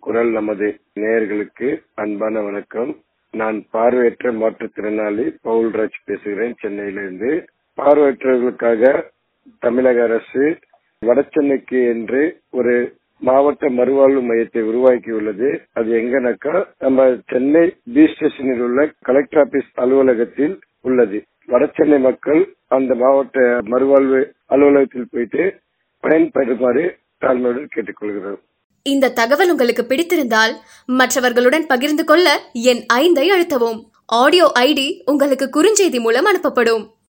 குரல் நமது நேயர்களுக்கு அன்பான வணக்கம் நான் பார்வையற்ற மாற்றுத்திறனாளி பவுல்ராஜ் பேசுகிறேன் சென்னையிலிருந்து பார்வையற்றவர்களுக்காக தமிழக அரசு வடசென்னைக்கு என்று ஒரு மாவட்ட மறுவாழ்வு மையத்தை உருவாக்கியுள்ளது அது எங்கனாக்கா நம்ம சென்னை பி ஸ்டேஷனில் உள்ள கலெக்டர் ஆபீஸ் அலுவலகத்தில் உள்ளது வடசென்னை மக்கள் அந்த மாவட்ட மறுவாழ்வு அலுவலகத்தில் போயிட்டு பயன்பெறுமாறு தாழ்மையுடன் கேட்டுக்கொள்கிறோம் இந்த தகவல் உங்களுக்கு பிடித்திருந்தால் மற்றவர்களுடன் பகிர்ந்து கொள்ள என் ஐந்தை அழுத்தவும் ஆடியோ ஐடி உங்களுக்கு குறுஞ்செய்தி மூலம் அனுப்பப்படும்